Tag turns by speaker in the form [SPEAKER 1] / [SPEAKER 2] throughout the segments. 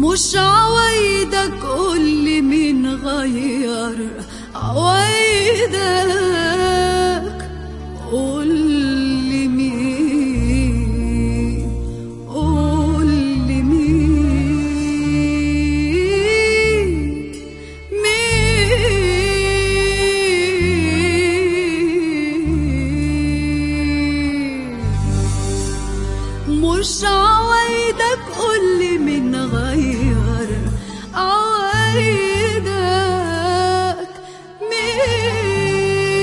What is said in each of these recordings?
[SPEAKER 1] مش عوايدك قولي مين غير عوايدك قولي مين قولي مين مين مش عوايدك قولي من غير عوايدك مين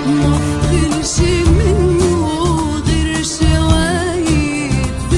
[SPEAKER 1] مفضلش منه غير شوية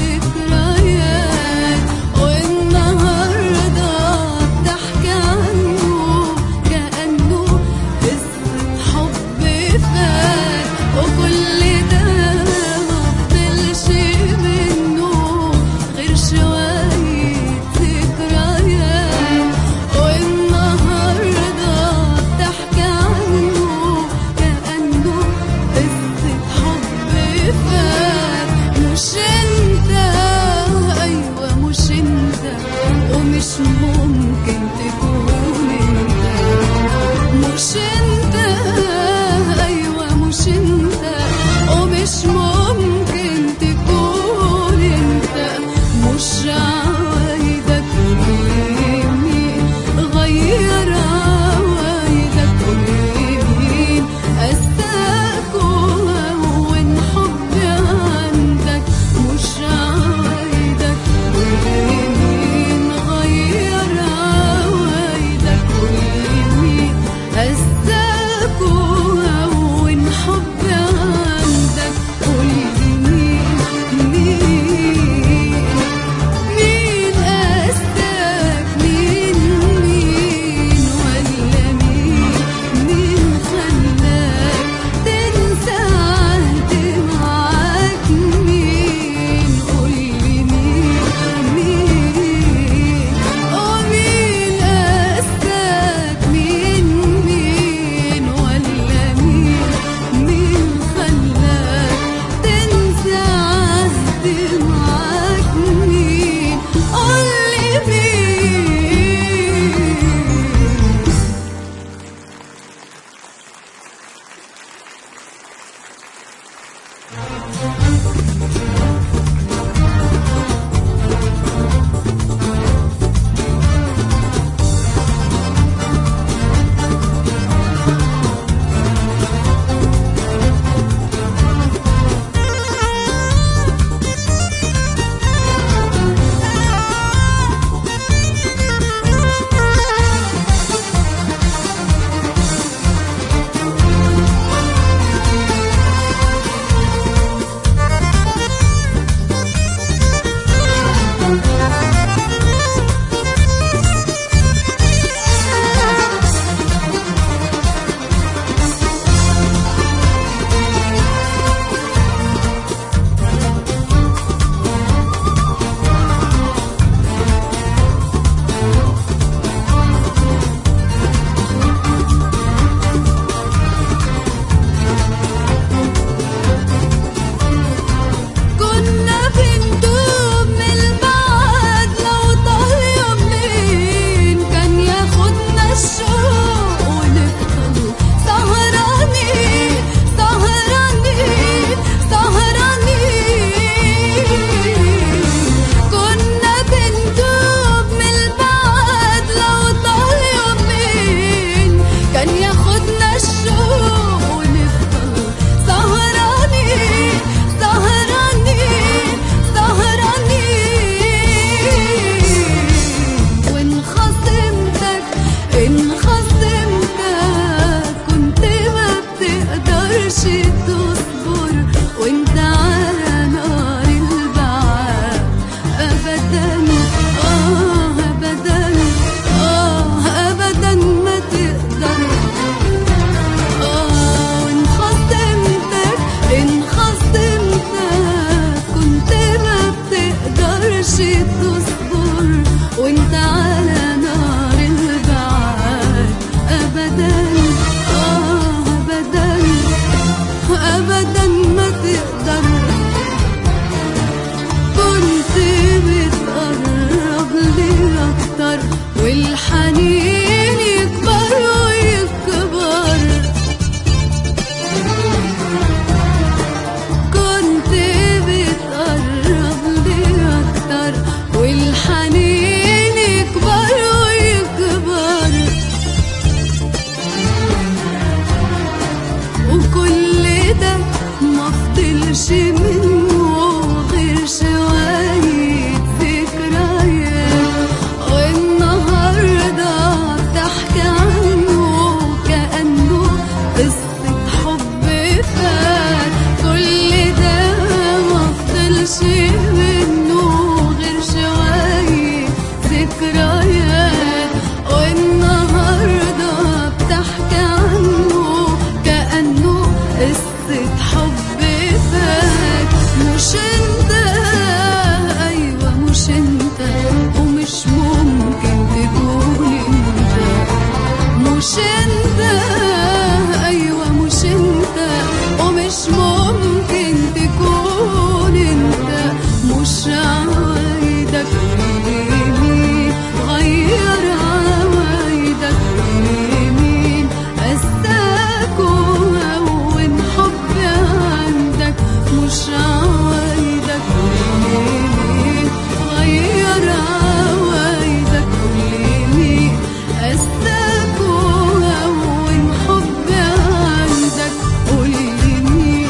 [SPEAKER 1] ذكريات والنهاردة بتحكي عنه كأنه قصة حب فات وكل ده مفضلش منه غير شوية ذكريات والنهاردة بتحكي عنه كأنه قصة حب فات مش انت ايوه مش انت ومش ممكن تكون انت مش انت ايوه مش انت ومش ممكن تكون انت مش عوايدك ويمين غير عوايدك ويمين قساك وهون حبي عندك مش عوايدك ويمين غير عوايدك ويمين قساك وهون حبي عندك قولي مين مين مين قاساك مين مين ولا مين مين خلاك تنسى عهد معاك مين قولي مين مين ومين قاساك مين مين ولا مين مين خلاك تنسى عهد معاك مين قولي مين كنا بندوب من البعد لو طال يومين كان ياخدنا الشوق ونفضل سهرانين سهرانين سهرانين كنا بندوب من البعد لو طال يومين كان ياخدنا الشوق ونفضل سهرانين سهرانين سهرانين وإن خصمتك إن خصمتك كنت ما بتقدرش تصبر وانت على نار البعاد أبدا آه أبدا آه أبدا ما تقدر آه وإن خصمتك إن خصمتك كنت ما بتقدرش تصبر وانت على نار البعاد أبدا آه أبدا أبدا ما تقدر كنت بتقرب لي أكتر والحنين يكبر ويكبر كنت بتقرب لي أكتر والحنين يكبر ويكبر وكل ده مفضلش منه غير شوية ذكريات والنهاردة بتحكي عنه كأنه قصة حب قصة حب فات مش انت ايوه مش انت ومش ممكن تكون انت مش انت ايوه مش انت ومش ممكن تكون انت مش عوايدك يمين غير عوايدك يمين قساك وهون حب عندك مش عوايدك يمين غير عوايدك يمين قساك وهون حب عندك قول لي مين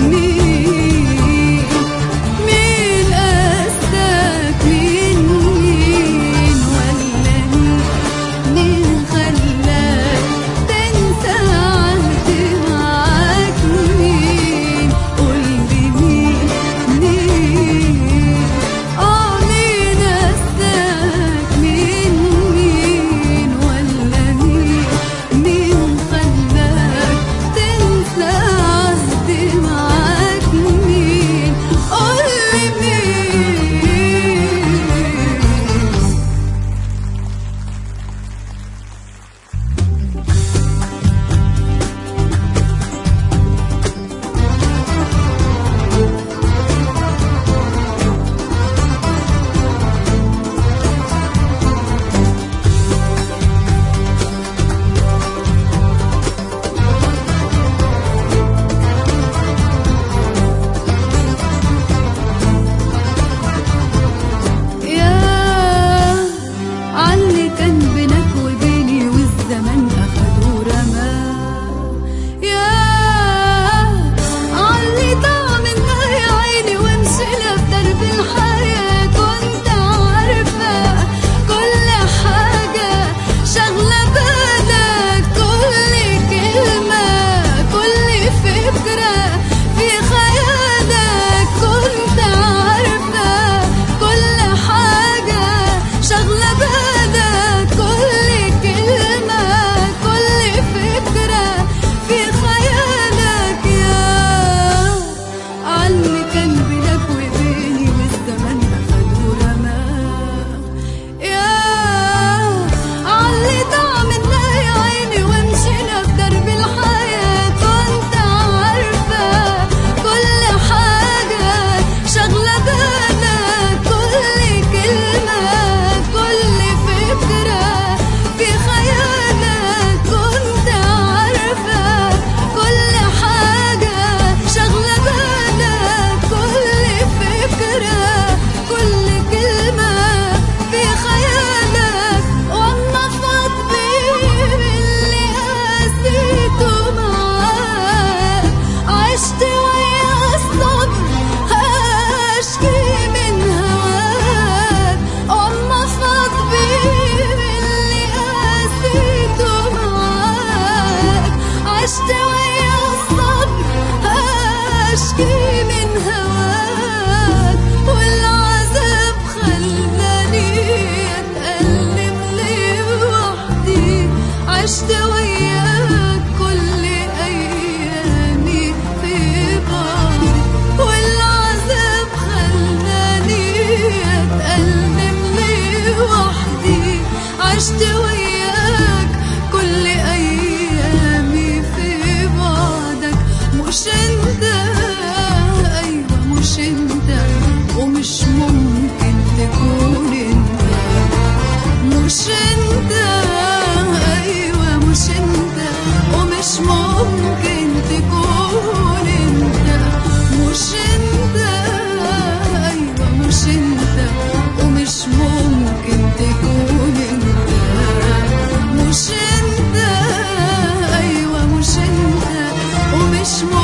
[SPEAKER 1] مين مين قاساك مين مين ولا مين مين خلاك تنسى عهدي معاك مين قولي مين مين اه مين قاساك مين مين ولا مين مين خلاك تنسى عهدي معاك مين قولي مين يا علي كان بينك وبيني والزمن أخدوا رماه يا علي ضاع منا يا عيني ومشينا في درب الحياة كنت عارفة كل حاجة شغلة بالك كل كلمة كل فكرة في خيالك كنت عارفة كل حاجة شغلة بالك كل كلمة كل فكرة في خيالك يا علي كان بينك وبيني والزمن أخدوا رماه يا علي ضاع منا يا عيني ومشينا في درب الحياة كنت عارفة كل حاجة شغلة بالك كل كلمة كل فكرة في خيالك كنت عارفة كل حاجة شغلة بالك كل فكرة كل كلمة في خيالك والله فضي اللي قاسيته معاك عشت ويا الصبر هشكي من هواك والله فضي اللي قاسيته معاك عشت ويا الصبر هشكي من هواك والعذاب خلاني اتألم لوحدي عشت وياك كل ايامي في بعدي والعذاب خلاني اتألم لوحدي عشت وياك كل ايامي في بعدك مش انت ايوه مش انت ومش ممكن تكون انت مش انت ايوه مش انت ومش ممكن تكون انت مش انت ايوه مش انت ومش ممكن تكون انت مش انت ايوه مش انت ومش ممكن